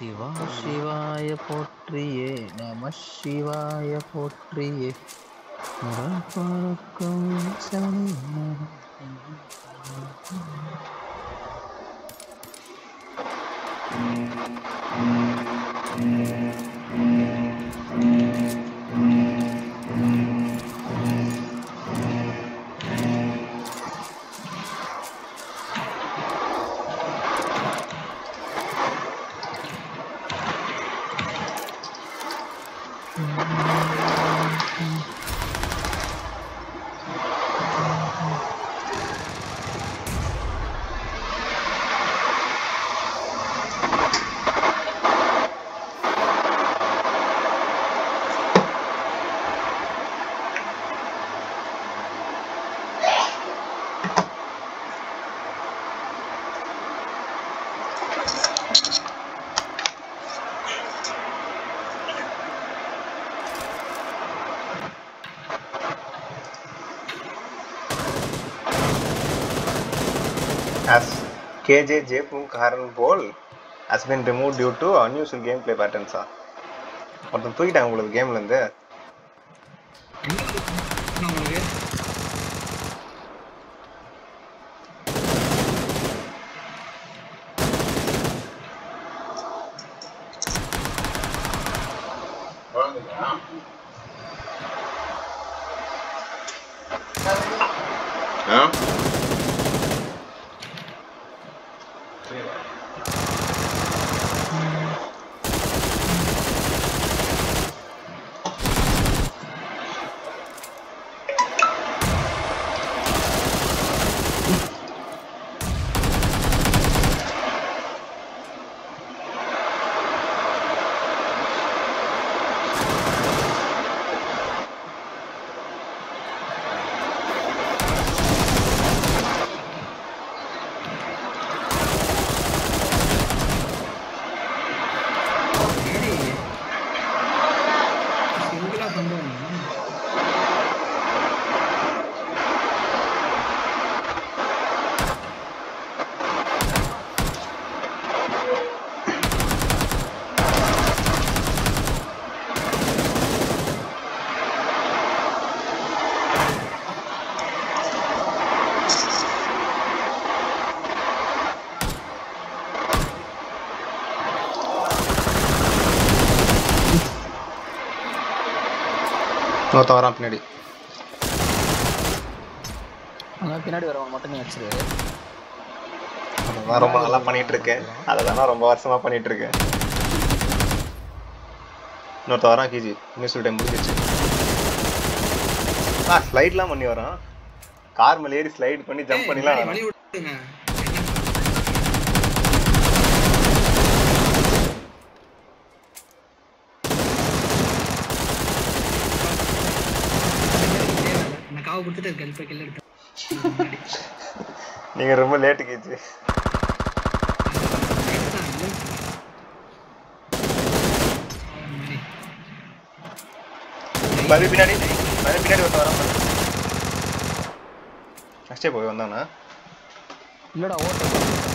சிவா சிவாய போற்றியே நம சிவாய போற்றியே முதல் பறக்கும் சனி As KJ Jepun Karan Ball has been removed due to unusual gameplay patterns. ஆ ஒருத்தன் தூக்கிட்டாங்க உங்களுக்கு கேம்ல இருந்து உங்களுக்கு ஆ ஏடி சிங்கிளா பண்ணுவாங்க இன்னொருத்தன் வரான் பின்னாடி அங்க பின்னாடி வரவங்க மட்டும் நீ வச்சிரு அதான் ரொம்ப நல்லா பண்ணிட்டு இருக்கேன் அதை தானே ரொம்ப வருஷமா பண்ணிட்டு இருக்கேன் இன்னொருத்த வரான் கிஜி இன்னும் டைம் முடிஞ்சிச்சு ஆ ஸ்லைட்லாம் பண்ணி வரான் கார் மேல ஏறி ஸ்லைட் பண்ணி ஜம்ப் பண்ணிலாம் ஏய், வரான் வழி விடுங்க நான் காவு கொடுத்துட்டு கல்ஃபை கில்ல எடுத்தேன் முன்னாடி. நீங்க ரொம்ப லேட்டு கிஜி எடுத்தான், இல்ல? முன்னாடி. மறுபடி பின்னாடி மறுபடி பின்னாடி ஒருத்தன் வரான் பாரு. ஃபஸ்ட்டே போய் வந்தானா இல்லடா ஓட்டு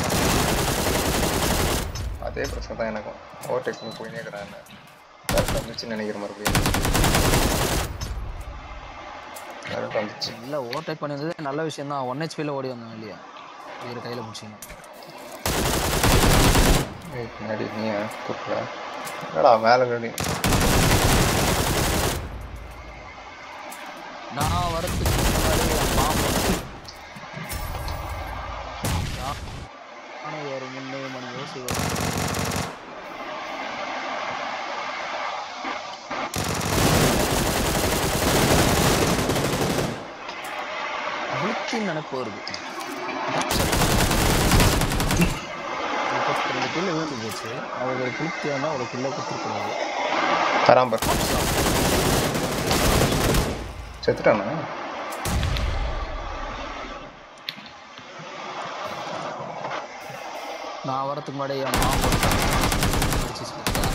அதே பிரச்சனை தான் எனக்கும் ஓவர்டேக் பண்ணி போயினே இருக்கிறான் கரெக்ட் வந்துச்சுன்னு நினைக்கிற மறுபடியும் கரெக்ட் வந்துச்சு இல்ல ஓவர்டேக் பண்ணியிருந்தது நல்ல விஷயம் தான் ஒன் ஹெச்பியில் ஓடி வந்தோம் இல்லையா இவர் கையில பிடிச்சிக்கணும் ஏய், பின்னாடி நீ கூப்பிட என்னடா மேலே நின்று நான் வரதுக்கு முன்னாடி என் மாமன் நானே ஒரு முன்னே மணி யோசிக்கிறேன் அழுத்தின் நினைப்பு வருது முப்பத்தி ரெண்டு கிலோ விழுந்து போச்சு அவருக்கு ஒரு குளித்து வந்தால் ஒரு கிலோ கொடுத்துருக்கூடாது தராம்பர் செத்துட்டானா நான் வரதுக்கு முன்னாடி என் மாமன் அடிச்சு சொல்லிட்டேன்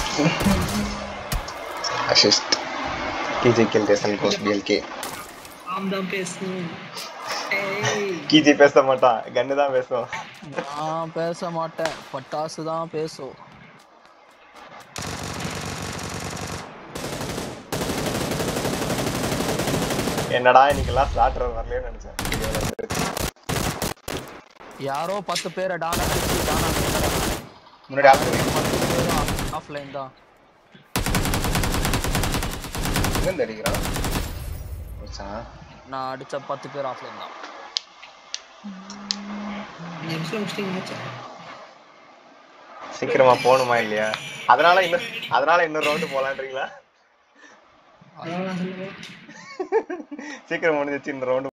அசிஸ்ட் கேஜே கில் தேசன் கோஸ் பிஎல்கே நாம் தான் பேசணும் ஏய் கீஜி பேச மாட்டான் கன்னு தான் பேசும் நான் பேச மாட்டேன் பட்டாசு தான் பேசும் என்னடா இன்னைக்கெல்லாம் ஸ்லாட்டர் வரலையோன்னு நினைச்சேன் இது வந்துருச்சு. யாரோ பத்து பேரை டானா அடிச்சு டானா முன்னாடி ஆஃப் பத்து பேரும் ஆஃப்லைன் தான் எங்க அடிக்கிறான் மச்சான். நான் அடிச்ச பத்து பேர் ஆஃப்லைன் தான் நிமிஷம் முடிச்சிட்டீங்க மச்சா சீக்கிரமா போகணுமா இல்லையா அதனால இன்னும் அதனால இன்னொரு ரவுண்டு போலான்றீங்களா அதனால நான் சொல்லுவேன் சீக்கிரம் முடிஞ்சிச்சு இந்த ரவுண்டு